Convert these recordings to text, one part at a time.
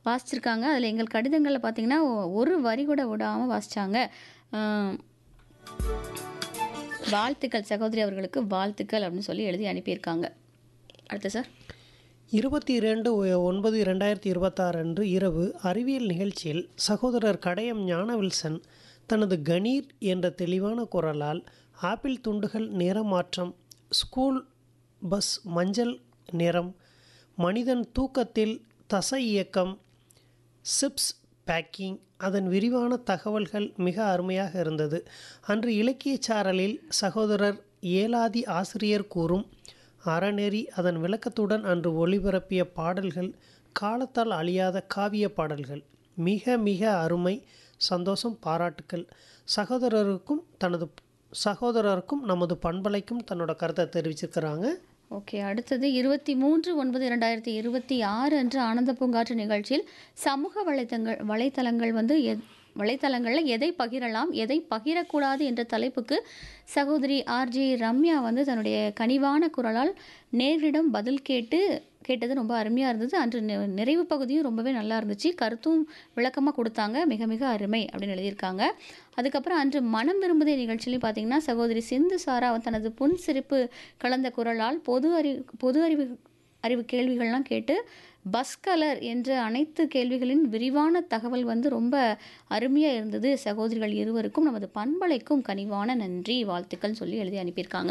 வாசிச்சிருக்காங்க. அதில எங்கள் கடிதங்கள்ல பார்த்தீங்கன்னா, ஒரு வரி கூட விடாம வாசிச்சாங்க. அ வாழ்த்துக்கள் சகோதரி அவர்களுக்கு வாழ்த்துக்கள் அப்படின்னு சொல்லி எழுதி அனுப்பியிருக்காங்க. அடுத்து சார். 22/9/2026 அன்று இரவு அறிவியல் நிகழ்ச்சியில் சகோதரர் கடையம் ஞானவில்சன் தனது கணீர் என்ற தெளிவான குரலால் ஆப்பிள் துண்டுகள் நிறமாற்றம், ஸ்கூல் பஸ் மஞ்சள் நிறம், மனிதன் தூக்கத்தில் தசை இயக்கம், சிப்ஸ் பேக்கிங் அதன் விரிவான தகவல்கள் மிக அருமையாக இருந்தது. அன்று இலக்கியச் சாரலில் சகோதரர் ஏலாதி ஆசிரியர் கூறும் அறநெறி அதன் விளக்கத்துடன் அன்று ஒளிபரப்பிய பாடல்கள் காலத்தால் அழியாத காவியப் பாடல்கள். மிக மிக அருமை சந்தோஷம் பாராட்டுக்கள். சகோதரருக்கும் தனது சகோதரருக்கும் நமது பண்பலைக்கும் தன்னோட கருத்தை தெரிவிச்சிருக்கிறாங்க. ஓகே. அடுத்தது 23/9/2026 அன்று ஆனந்த பூங்காற்று நிகழ்ச்சியில் சமூக வலைத்தங்கள் வலைத்தளங்கள் வந்து எத் வலைத்தளங்கள்ல எதை பகிரலாம், எதை பகிரக்கூடாது என்ற தலைப்புக்கு சகோதரி ஆர்.ஜே. ரம்யா வந்து தன்னுடைய கனிவான குரலால் நேயர்களிடம் பதில் கேட்டு கேட்டது ரொம்ப அருமையா இருந்தது. அன்று நி நிறைவு பகுதியும் ரொம்பவே நல்லா இருந்துச்சு. கருத்தும் விளக்கமா குடுத்தாங்க. மிக மிக அருமை அப்படின்னு எழுதியிருக்காங்க. அதுக்கப்புறம் அன்று மனம் விரும்புதே நிகழ்ச்சியிலும் பார்த்தீங்கன்னா, சகோதரி சிந்து சாரா தனது புன்சிரிப்பு கலந்த குரலால் பொது அறி பொது அறிவு அறிவு கேள்விகள்லாம் கேட்டு பஸ் கலர் என்ற அனைத்து கேள்விகளின் விரிவான தகவல் வந்து ரொம்ப அருமையா இருந்தது. சகோதரிகள் இருவருக்கும் நமது பண்பலைக்கும் கனிவான நன்றி, வாழ்த்துக்கள் சொல்லி எழுதி அனுப்பியிருக்காங்க.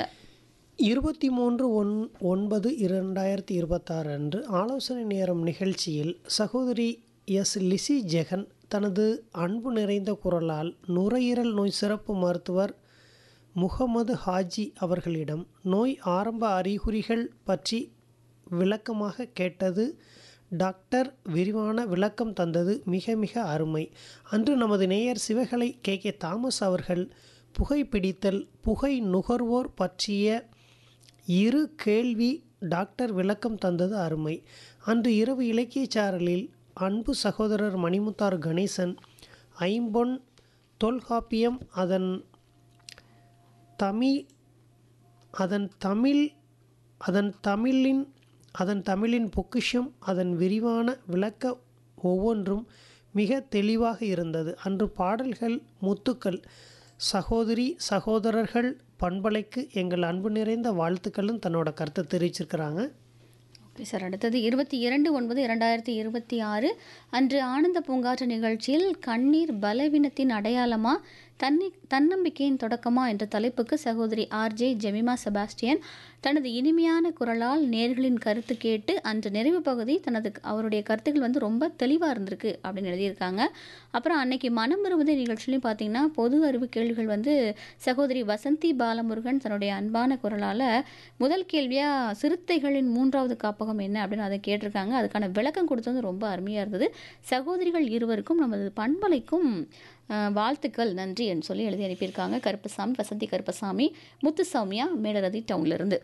23/9/2026 அன்று ஆலோசனை நேரம் நிகழ்ச்சியில் சகோதரி எஸ். லிஸி ஜெகன் தனது அன்பு நிறைந்த குரலால் நுரையீரல் நோய் சிறப்பு மருத்துவர் முகமது ஹாஜி அவர்களிடம் நோய் ஆரம்ப அறிகுறிகள் பற்றி விளக்கமாக கேட்டது. டாக்டர் விரிவான விளக்கம் தந்தது மிக மிக அருமை. அன்று நமது நேயர் சிவகலை கே. கே. தாமஸ் அவர்கள் புகைப்பிடித்தல், புகை நுகர்வோர் பற்றிய இரு கேள்வி டாக்டர் விளக்கம் தந்தது அருமை. அன்று இரவு இலக்கியச் சாரலில் அன்பு சகோதரர் மணிமுத்தாறு கணேசன் ஐம்பொன் தொல்காப்பியம் அதன் தமி அதன் தமிழ் அதன் தமிழின் அதன் தமிழின் பொக்கிஷம் அதன் விரிவான விளக்க ஒவ்வொன்றும் மிக தெளிவாக இருந்தது. அன்று பாடல்கள் முத்துக்கள். சகோதரி, சகோதரர்கள் பண்பலைக்கு எங்கள் அன்பு நிறைந்த வாழ்த்துக்கள்னு தன்னோட கருத்தை தெரிவிச்சிருக்கிறாங்க. Okay sir. அடுத்தது 22/9/2026 அன்று ஆனந்த பூங்காற்று நிகழ்ச்சியில் கண்ணீர் பலவீனத்தின் அடையாளமா, தன்னி தன்னம்பிக்கையின் தொடக்கமா என்ற தலைப்புக்கு சகோதரி ஆர்.ஜே. ஜெமிமா செபாஸ்டியன் தனது இனிமையான குரலால் நேயர்களின் கருத்து கேட்டு அன்று நிறைவு பகுதி தனது அவருடைய கருத்துக்கள் வந்து ரொம்ப தெளிவா இருந்திருக்கு அப்படின்னு எழுதியிருக்காங்க. அப்புறம் அன்னைக்கு மனம் விரும்புதே நிகழ்ச்சியிலும் பார்த்தீங்கன்னா, பொது அறிவு கேள்விகள் வந்து சகோதரி வசந்தி பாலமுருகன் தன்னுடைய அன்பான குரலால முதல் கேள்வியா சிறுத்தைகளின் மூன்றாவது காப்பகம் என்ன அப்படின்னு அதை கேட்டிருக்காங்க. அதுக்கான விளக்கம் கொடுத்தது ரொம்ப அருமையா இருந்தது. சகோதரிகள் இருவருக்கும் நமது பண்பலைக்கும் அ வாழ்த்துக்கள், நன்றி என்று சொல்லி எழுதி அனுப்பியிருக்காங்க. கருப்பசாமி, வசந்தி கருப்பசாமி, முத்துசௌமியா, மேலரதி டவுன்லேருந்து.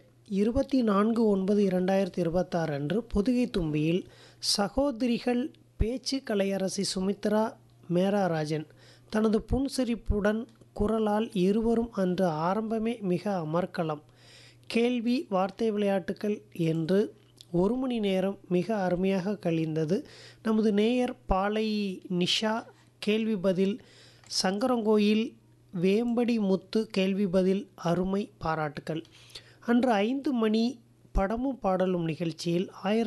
24/9/2026 அன்று பொதிகை தும்பியில் சகோதரிகள் பேச்சு கலையரசி சுமித்ரா மேராராஜன் தனது புன்சிரிப்புடன் குரலால் இருவரும் அன்று ஆரம்பமே மிக அமர்க்களம். கேள்வி வார்த்தை விளையாட்டுக்கள் என்று ஒரு மணி நேரம் மிக அருமையாக கழிந்தது. நமது நேயர் பாலை நிஷா கேள்வி பதில், சங்கரன்கோயில் வேம்படி முத்து கேள்வி பதில் அருமை பாராட்டுக்கள். அன்று ஐந்து மணி படமும் பாடலும் நிகழ்ச்சியில்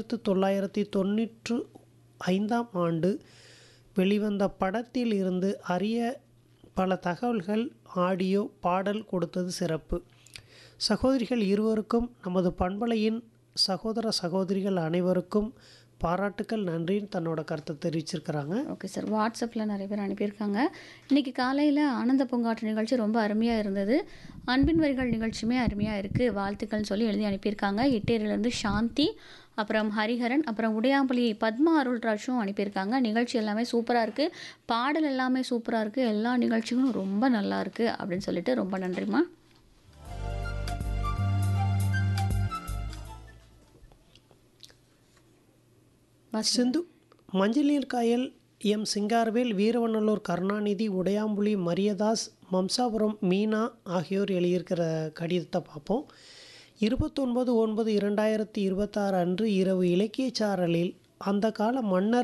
1995ஆம் ஆண்டு வெளிவந்த படத்தில் இருந்து அரிய பல தகவல்கள் ஆடியோ, பாடல் கொடுத்தது சிறப்பு. சகோதரிகள் இருவருக்கும் நமது பண்பலையின் சகோதர, சகோதரிகள் அனைவருக்கும் பாராட்டுக்கள், நன்றின்னு தன்னோட கருத்தை தெரிவிச்சிருக்கிறாங்க. Okay sir. வாட்ஸ்அப்பில் நிறைய பேர் அனுப்பியிருக்காங்க. இன்னைக்கு காலையில ஆனந்த பூங்காற்று நிகழ்ச்சி ரொம்ப அருமையா இருந்தது. அன்பின் வரிகள் நிகழ்ச்சியுமே அருமையா இருக்கு. வாழ்த்துக்கள்னு சொல்லி எழுதி அனுப்பியிருக்காங்க. எட்டேரியிலேருந்து சாந்தி, அப்புறம் ஹரிஹரன், அப்புறம் உடையாம்புலி பத்மா அருள்ராஜும் அனுப்பியிருக்காங்க. நிகழ்ச்சி எல்லாமே சூப்பரா இருக்கு. பாடல் எல்லாமே சூப்பரா இருக்கு. எல்லா நிகழ்ச்சிகளும் ரொம்ப நல்லா இருக்கு அப்படின்னு சொல்லிட்டு ரொம்ப நன்றிம்மா. வாசிங்க. சிந்து மஞ்சள் நீர் காயல் எம். சிங்காரவேல், வீரவநல்லூர் கருணாநிதி, உடையாம்புலி மரியதாஸ், மம்சாபுரம் மீனா ஆகியோர் எழுதியிருக்கிற கடிதத்தை பார்ப்போம். 29/9/2026 அன்று இரவு இலக்கியச் சாரலில் அந்த கால மன்னர்